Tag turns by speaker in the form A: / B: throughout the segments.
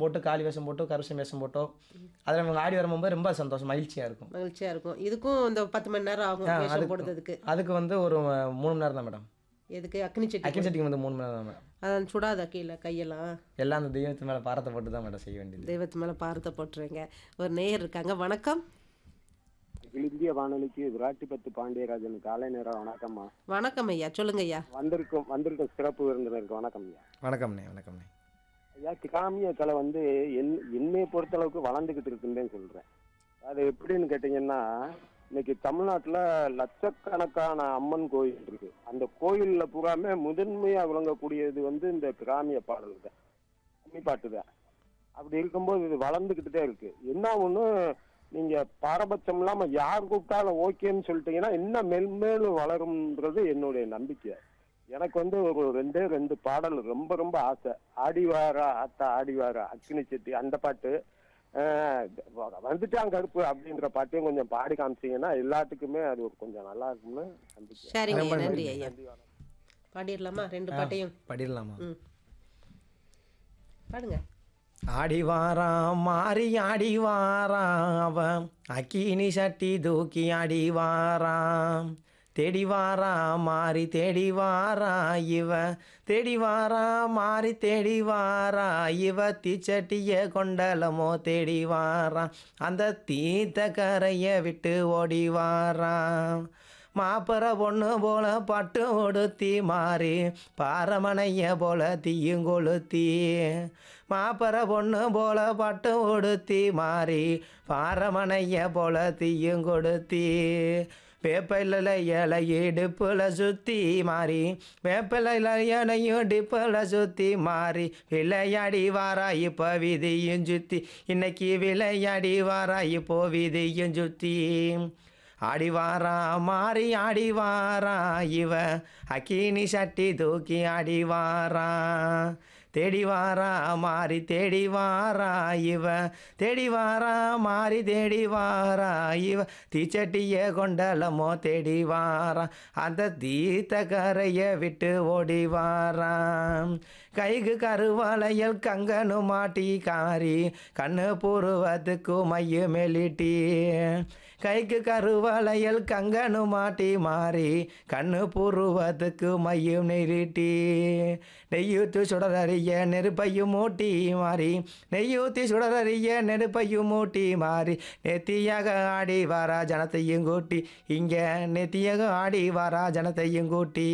A: போட்டு காளி வேஷம் போட்டு கருஷம் வேஷம் போட்டோ அதில் இவங்க ஆடி வரும்போது ரொம்ப சந்தோஷம் மகிழ்ச்சியாக இருக்கும்
B: மகிழ்ச்சியா இருக்கும் இதுக்கும் இந்த பத்து மணி நேரம் ஆகும்
A: ஆ,
B: வேஷம்
A: அதுக்கு-
B: போடுறதுக்கு
A: அதுக்கு வந்து ஒரு அஹ், மூணு மணி நேரம் தான் மேடம்
B: எதுக்கு அக்னி சட்டி
A: அக்கின் சட்டிக்கு வந்து மூணு மணி நேரம் தான் மேடம்
B: அதான் சுடாத கீழே கையெல்லாம்
A: எல்லாம் அந்த தெய்வத்து மேலே பாரத்தை போட்டு தான் மேடம் செய்ய வேண்டியது
B: தெய்வத்து மேல பாரத்தை போட்டுருங்க ஒரு நேயர் இருக்காங்க வணக்கம்
C: அகில இந்திய வானொலிக்கு விராட்டிபத்து பாண்டியராஜன் காலை நேரம் வணக்கம்மா
B: வணக்கம் ஐயா சொல்லுங்க ஐயா
C: வந்திருக்கும் வந்திருக்கும் சிறப்பு விருந்தினருக்கு வணக்கம் ஐயா
A: வணக்கம்ண்ணே வணக்கம்ண்ணே
C: ஐயா கிராமிய கலை வந்து என் என்னைய பொறுத்தளவுக்கு வளர்ந்துக்கிட்டு இருக்குன்னு சொல்றேன் அது எப்படின்னு கேட்டிங்கன்னா இன்னைக்கு தமிழ்நாட்டுல லட்சக்கணக்கான அம்மன் கோயில் இருக்கு அந்த கோயில்ல பூராமே முதன்மையா விளங்கக்கூடியது வந்து இந்த கிராமிய பாடல் தான் அம்மி பாட்டு தான் அப்படி இருக்கும்போது இது வளர்ந்துக்கிட்டு தான் இருக்கு என்ன ஒண்ணு நீங்க பாரபட்சம் இல்லாம யார் கூப்பிட்டாலும் ஓகேன்னு சொல்லிட்டீங்கன்னா இன்னும் மென்மேலும் வளரும்ன்றது என்னுடைய நம்பிக்கை எனக்கு வந்து ஒரு ரெண்டே ரெண்டு பாடல் ரொம்ப ரொம்ப ஆசை ஆடிவாரா அத்தா ஆடிவாரா அக்கினி செட்டி அந்த பாட்டு ஆஹ் வந்துட்டான் கருப்பு அப்படின்ற பாட்டையும் கொஞ்சம் பாடி காமிச்சீங்கன்னா எல்லாத்துக்குமே அது ஒரு கொஞ்சம் நல்லா இருக்கும்னு நம்பிக்கை
B: சரிங்க ஐயா
A: ரொம்ப
B: நன்றி
A: நன்றி.
B: ஐயா பாடிடலாமா ரெண்டு பாட்டையும்
A: படிடலாமா
B: ம் பாடுங்க
A: ஆடி வாரான் மாறி ஆடி வாரான் அவன் அக்கினி சட்டி தூக்கி ஆடி வாரான் தேடி வாரான் மாறி தேடி வாரான் இவன் தேடி வாரான் மாறி தேடி வாரான் இவ தீச்சட்டிய கொண்டலமோ தேடி வாரான் அந்த தீத்த கரையை விட்டு ஓடி வாரான் மாப்பற பொண்ணு போல பட்டு உடுத்தி மாறி பாரமனைய போல தீயும் கொளுத்தி மாப்பற பொண்ணு போல பட்டு உடுத்தி மாறி பாரமனைய போல தீயும் கொடுத்தி வேப்பில இலை இடுப்புல சுத்தி மாறி வேப்பில இலையனையும் டிப்புல சுத்தி மாறி விளையாடி வாரா இப்போ விதியும் சுத்தி இன்னைக்கு விளையாடி வாரா இப்போ விதியும் சுத்தி ஆடி வாரா மாறி ஆடி வாரா இவ அக்கினி சட்டி தூக்கி ஆடி வாரா தேடி வாரா மாறி தேடி வாரா இவ தேடி வாரா மாறி தேடி வாரா இவ தீச்சட்டிய கொண்டலமோ தேடி வாரா அந்த தீத்த கரையை விட்டு ஓடி வாராம் கைக்கு கருவளையல் கங்கனு மாட்டி காரி கண்ணு பூர்வத்துக்கு மைய மெலிட்டி கைக்கு கருவளையல் கங்கனு மாட்டி மாறி கண்ணு பூர்வத்துக்கு மையம் நெருட்டி நெய்யூத்து சுடரறிய நெருப்பையும் மூட்டி மாறி நெய்யூத்தி சுடரறிய நெருப்பையும் மூட்டி மாறி நெத்தியாக ஆடி வாரா ஜனத்தையும் கூட்டி இங்கே நெத்தியாக ஆடி வாரா ஜனத்தையும் கூட்டி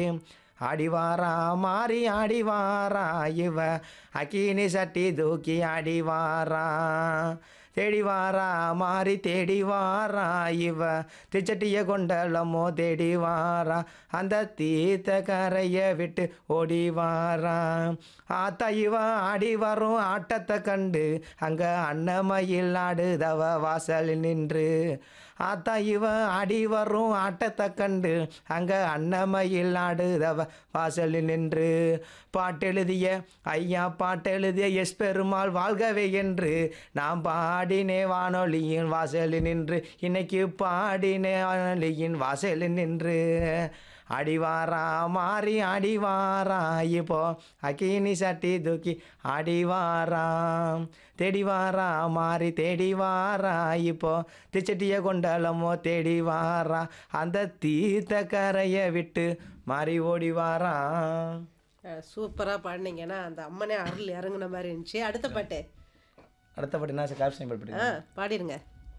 A: ஆடி வாரா மாறி ஆடி வாரா இவ அக்கினி சட்டி தூக்கி ஆடி வாரா தேடி வாரா மாறி தேடி வாரா இவ திச்சட்டிய கொண்டலமோ தேடி வாரா அந்த தீத்த கரையை விட்டு ஓடி வாரா ஆத்தா இவ ஆடி வரும் ஆட்டத்தை கண்டு அங்க அன்னமயில் ஆடுதவ வாசலில் நின்று ஆத்தா இவ ஆடி வரும் ஆட்டத்தை கண்டு அங்க அன்னமயில் ஆடுதவ வாசலில் நின்று பாட்டெழுதிய ஐயா பாட்டெழுதிய எஸ் பெருமாள் வாழ்கவே என்று நாம் பாடினே வானொலியின் வாசலில் நின்று இன்னைக்கு பாடினே வானொலியின் வாசலில் நின்று அடிவாரா மாறி அடிவாரா இப்போ அக்கினி சட்டி தூக்கி அடிவாரா தேடி வாரா மாறி தேடி வாரா இப்போ திச்சட்டிய கொண்டலமோ தேடி வாரா அந்த தீர்த்த கரையை விட்டு மாறி ஓடி வாரா
B: சூப்பராக பாடினீங்கன்னா அந்த அம்மனே அருள் இறங்குன மாதிரி இருந்துச்சு அடுத்த பாட்டு
A: அடுத்த பாட்டு என்ன காப்ஷன் பாட்டு
B: ஆ பாடிருங்க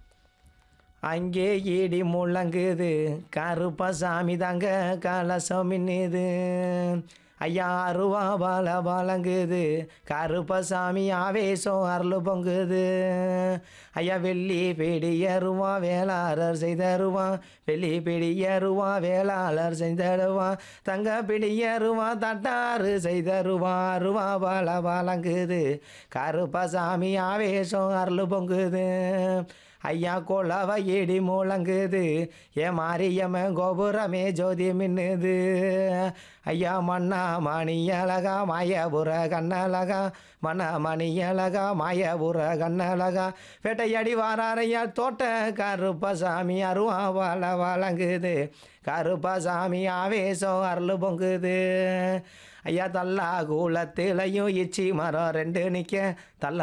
A: அங்கே இடி முழங்குது கருப்பசாமி தாங்க கலசம் மின்னுது ஐயா அருவா பால பாலங்குது கருப்பசாமி ஆவேசம் அருள் பொங்குது ஐயா வெள்ளி பிடியருவா வேளாளர் செய்தருவா வெள்ளி பிடியருவா வேளாளர் செய்தருவா தங்க பிடியருவா தட்டாறு செய்தருவா அருவா பால பாலங்குது கருப்பசாமி ஆவேசம் அருள் பொங்குது ஐயா கொலவ இடி முழங்குது ஏ மாரியம்ம கோபுரமே ஜோதி மின்னுது ஐயா மண்ணா மணி அழகா மாயபுர கண்ணழகா மண்ணா மணி அழகா மாயபுர கண்ணழகா வேட்டையாடி வாராரையா தோட்ட கருப்பசாமி அருவா வாழ வழங்குது கருப்பசாமி ஆவேசம் அருள் பொங்குது ஐயா தல்லா கூலத்திலையும் இச்சி மரம் ரெண்டு நிற்க தல்லா